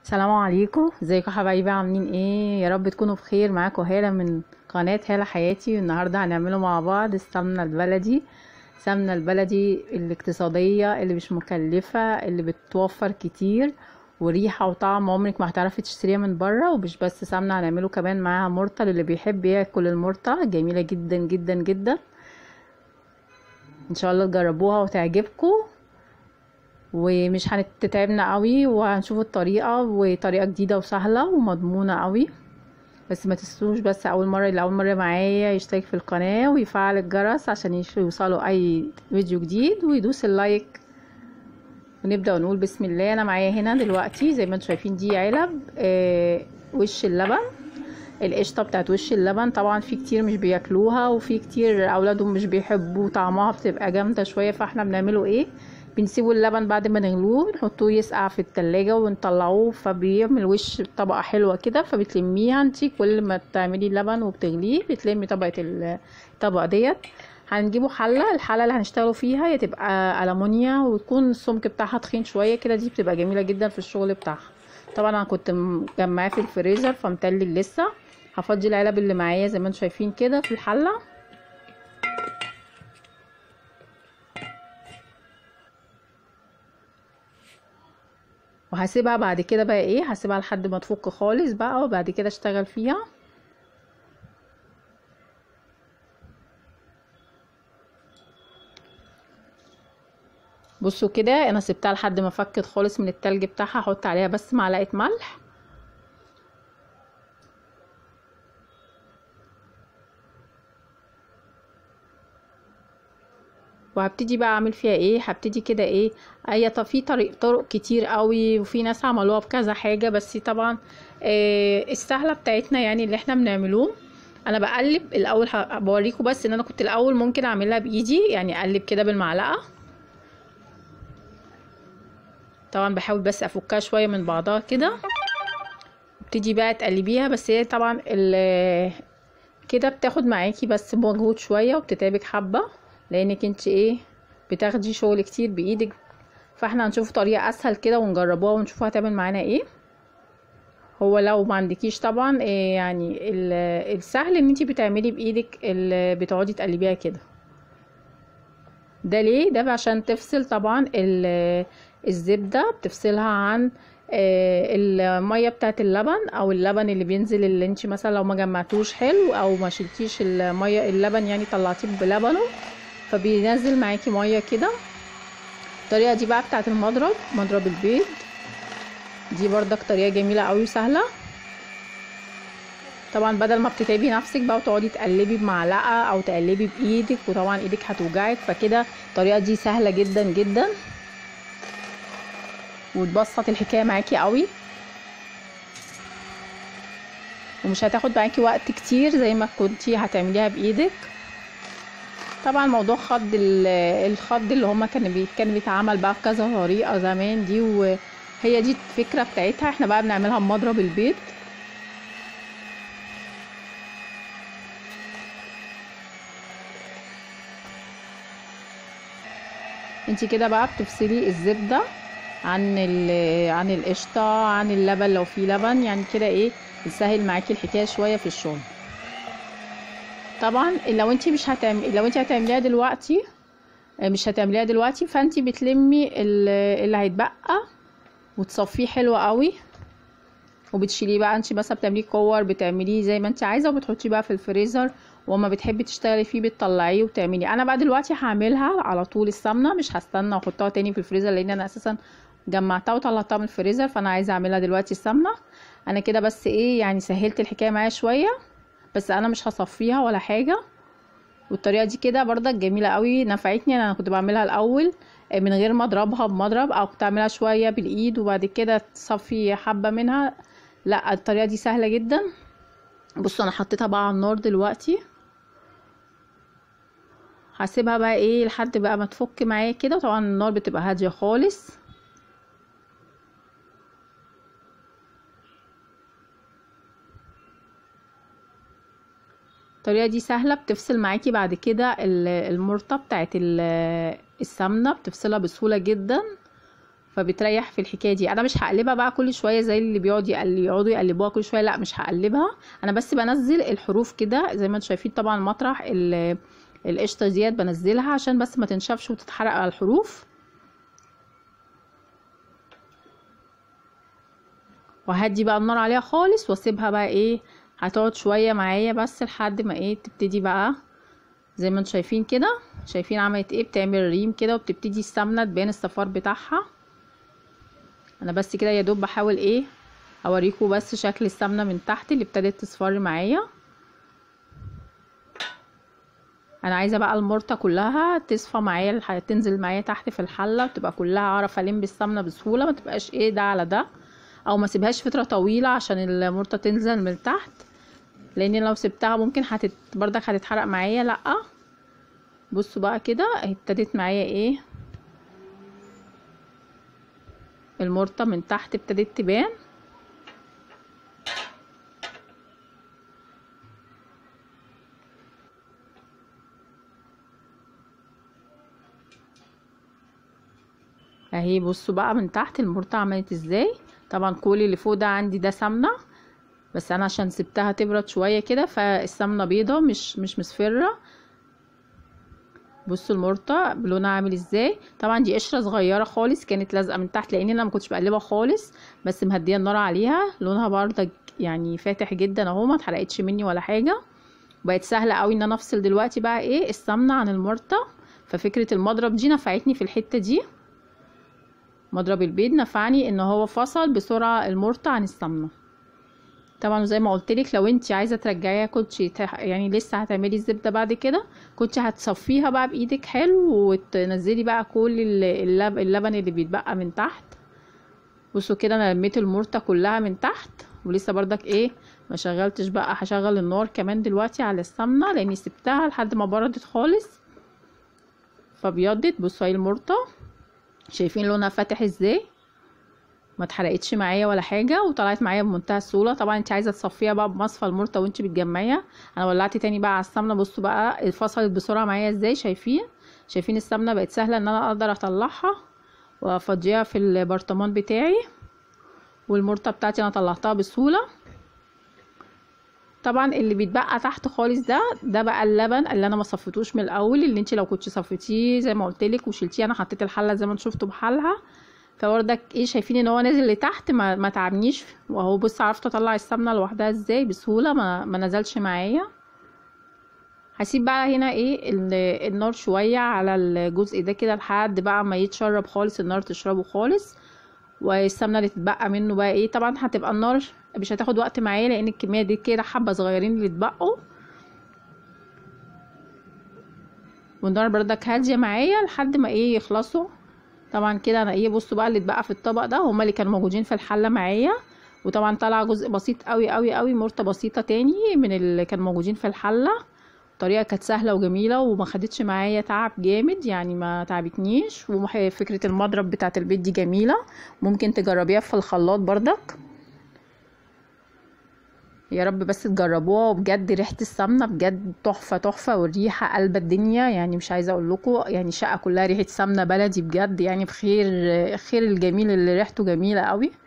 السلام عليكم ازيكم حبايبي عاملين ايه يا رب تكونوا بخير معاكم هالة من قناة هالة حياتي والنهاردة هنعمله مع بعض السمنة البلدي السمنة البلدي الاقتصادية اللي مش مكلفة اللي بتوفر كتير وريحة وطعم عمرك ما هتعرفي تشتريها من بره ومش بس سمنة هنعمله كمان معاها مرطة اللي بيحب ياكل المرطة جميلة جدا جدا جدا ان شاء الله تجربوها وتعجبكم ومش هنتتعبنا قوي وهنشوف الطريقة وطريقة جديدة وسهلة ومضمونة قوي بس ما تنسوش بس اول مرة اللي اول مرة معايا يشترك في القناة ويفعل الجرس عشان يوصلوا اي فيديو جديد ويدوس اللايك ونبدأ ونقول بسم الله انا معايا هنا دلوقتي زي ما انتم شايفين دي علب آه وش اللبن القشطة بتاعت وش اللبن طبعا في كتير مش بياكلوها وفي كتير اولادهم مش بيحبوا طعمها بتبقى جامدة شوية فاحنا بنعمله ايه بنسيبه اللبن بعد ما نغلوه نحطوه يسقع في التلاجة ونطلعوه فبيعمل وش طبقة حلوة كده فبتلميها انتي كل ما تعملي اللبن وبتغليه بتلمي طبقة الطبقة ديت هنجيبه حلة الحلة اللي هنشتغلوا فيها هي تبقى ألمونيا وتكون السمك بتاعها تخين شوية كده دي بتبقى جميلة جدا في الشغل بتاعها طبعا انا كنت مجمعاه في الفريزر فمتلج لسه هفضي العلب اللي معايا زي ما انتم شايفين كده في الحله وهسيبها بعد كده بقى ايه هسيبها لحد ما تفك خالص بقى وبعد كده اشتغل فيها بصوا كده انا سبتها لحد ما فكت خالص من التلج بتاعها هحط عليها بس معلقه ملح وهبتدي بقى اعمل فيها ايه هبتدي كده ايه هي في طريق طرق كتير قوي وفي ناس عملوها بكذا حاجه بس طبعا إيه السهله بتاعتنا يعني اللي احنا بنعملوه انا بقلب الاول بوريكم بس ان انا كنت الاول ممكن اعملها بايدي يعني اقلب كده بالمعلقه طبعا بحاول بس افكها شويه من بعضها كده ابتدي بقى تقلبيها بس هي طبعا كده بتاخد معاكي بس مجهود شويه وبتتعبك حبه لانك انت ايه بتاخدي شغل كتير بايدك فاحنا هنشوف طريقه اسهل كده ونجربوها ونشوف هتعمل معانا ايه هو لو ما عندكيش طبعا إيه يعني السهل ان انت بتعملي بايدك بتقعدي تقلبيها كده ده ليه ده عشان تفصل طبعا الزبده بتفصلها عن الميه بتاعت اللبن او اللبن اللي بينزل اللي انت مثلا لو ما جمعتوش حلو او ما شلتيش الميه اللبن يعني طلعتيه بلبنه فبينزل معاكي ميه كده الطريقه دي بقى بتاعت المضرب مضرب البيض دي بردك طريقه جميله قوي وسهله طبعا بدل ما بتتعبي نفسك بقى وتقعدي تقلبي بمعلقه او تقلبي بايدك وطبعا ايدك هتوجعك فكده الطريقه دي سهله جدا جدا وتبسط الحكايه معاكي قوي ومش هتاخد معاكي وقت كتير زي ما كنتي هتعمليها بايدك طبعا موضوع خض الخض اللي هما كان كان بيتعمل بقى بكذا طريقه زمان دي وهي دي الفكره بتاعتها احنا بقى بنعملها بمضرب البيض انت كده بقى بتفصلي الزبده عن عن القشطه عن اللبن لو في لبن يعني كده ايه بتسهل معاكي الحكايه شويه في الشغل طبعا لو انت مش هتعملي لو انت هتعمليها دلوقتي مش هتعمليها دلوقتي فانت بتلمي اللي هيتبقى وتصفيه حلو قوي وبتشيليه بقى انت مثلا بتعمليه كور بتعمليه زي ما انت عايزه وبتحطيه بقى في الفريزر وما بتحبي تشتغلي فيه بتطلعيه وتعملي انا بقى دلوقتي هعملها على طول السمنه مش هستنى واحطها تاني في الفريزر لان انا اساسا جمعتها وطلعتها من الفريزر فانا عايزه اعملها دلوقتي السمنه انا كده بس ايه يعني سهلت الحكايه معايا شويه بس انا مش هصفيها ولا حاجه والطريقه دي كده برضك جميله قوي نفعتني انا كنت بعملها الاول من غير ما اضربها بمضرب او كنت اعملها شويه بالايد وبعد كده تصفي حبه منها لا الطريقه دي سهله جدا بصوا انا حطيتها بقى على النار دلوقتي هسيبها بقى ايه لحد بقى ما تفك معايا كده وطبعا النار بتبقى هاديه خالص الطريقه دي سهله بتفصل معاكي بعد كده المرطه بتاعت السمنه بتفصلها بسهوله جدا فبتريح في الحكايه دي انا مش هقلبها بقى كل شويه زي اللي بيقعد يقل- يقعدوا يقلبوها كل شويه لا مش هقلبها انا بس بنزل الحروف كده زي ما انتم شايفين طبعا مطرح ال- القشطه ديت بنزلها عشان بس ما تنشفش وتتحرق على الحروف وهدي بقى النار عليها خالص واسيبها بقى ايه هتقعد شويه معايا بس لحد ما ايه تبتدي بقى زي ما انتم شايفين كده شايفين عملت ايه بتعمل ريم كده وبتبتدي السمنه تبان الصفار بتاعها انا بس كده يا دوب بحاول ايه اوريكم بس شكل السمنه من تحت اللي ابتدت تصفر معايا انا عايزه بقى المرطه كلها تصفى معايا الح- تنزل معايا تحت في الحله وتبقى كلها اعرف الم بالسمنه بسهوله ما تبقاش ايه ده على ده او ما سيبهاش فتره طويله عشان المرطه تنزل من تحت لان لو سبتها ممكن هتت بردك هتتحرق معايا لا بصوا بقى كده اهي ابتدت معايا ايه المرطه من تحت ابتدت تبان اهي بصوا بقى من تحت المرطة عملت ازاي طبعا كل اللي فوق ده عندي ده سمنة بس انا عشان سبتها تبرد شوية كده فالسمنة بيضة مش مش مصفرة بصوا المرطة بلونها عامل ازاي طبعا دي قشرة صغيرة خالص كانت لازقة من تحت لان انا ما كنتش بقلبها خالص بس مهدية النار عليها لونها برضك يعني فاتح جدا اهو ما اتحرقتش مني ولا حاجة بقت سهلة قوي ان انا افصل دلوقتي بقى ايه السمنة عن المرطة ففكرة المضرب دي نفعتني في الحتة دي مضرب البيض نفعني ان هو فصل بسرعة المرطة عن السمنة طبعا زي ما قلت لك لو انت عايزه ترجعيها كنت يعني لسه هتعملي الزبده بعد كده كنت هتصفيها بقى بايدك حلو وتنزلي بقى كل اللب اللبن اللي بيتبقى من تحت بصوا كده انا لميت المرطه كلها من تحت ولسه بردك ايه ما شغلتش بقى هشغل النار كمان دلوقتي على السمنه لاني سبتها لحد ما بردت خالص فبيضت بصوا اهي المرطه شايفين لونها فاتح ازاي ما اتحرقتش معايا ولا حاجه وطلعت معايا بمنتهى السهوله طبعا انت عايزه تصفيها بقى بمصفى المرطه وانت بتجمعيها انا ولعت تاني بقى على السمنه بصوا بقى اتفصلت بسرعه معايا ازاي شايفين شايفين السمنه بقت سهله ان انا اقدر اطلعها وافضيها في البرطمان بتاعي والمرطه بتاعتي انا طلعتها بسهوله طبعا اللي بيتبقى تحت خالص ده ده بقى اللبن اللي انا ما صفيتوش من الاول اللي انت لو كنت صفيتيه زي ما قلت لك وشلتيه انا حطيت الحله زي ما انتوا شفتوا بحالها فوردك ايه شايفين ان هو نازل لتحت ما, ما تعبنيش وهو بص عرفت اطلع السمنه لوحدها ازاي بسهوله ما, ما نزلش معايا هسيب بقى هنا ايه النار شويه على الجزء ده كده لحد بقى ما يتشرب خالص النار تشربه خالص والسمنه اللي تتبقى منه بقى ايه طبعا هتبقى النار مش هتاخد وقت معايا لان الكميه دي كده حبه صغيرين اللي اتبقوا والنار بردك هاديه معايا لحد ما ايه يخلصوا طبعا كده انا ايه بصوا بقى اللي اتبقى في الطبق ده هما اللي كانوا موجودين في الحله معايا وطبعا طلع جزء بسيط قوي قوي قوي مرته بسيطه تاني من اللي كانوا موجودين في الحله الطريقه كانت سهله وجميله وما خدتش معايا تعب جامد يعني ما تعبتنيش وفكره المضرب بتاعه البيت دي جميله ممكن تجربيها في الخلاط بردك يا رب بس تجربوها وبجد ريحه السمنه بجد تحفه تحفه والريحه قلب الدنيا يعني مش عايزه اقول لكم يعني شقه كلها ريحه سمنه بلدي بجد يعني بخير خير الجميل اللي ريحته جميله قوي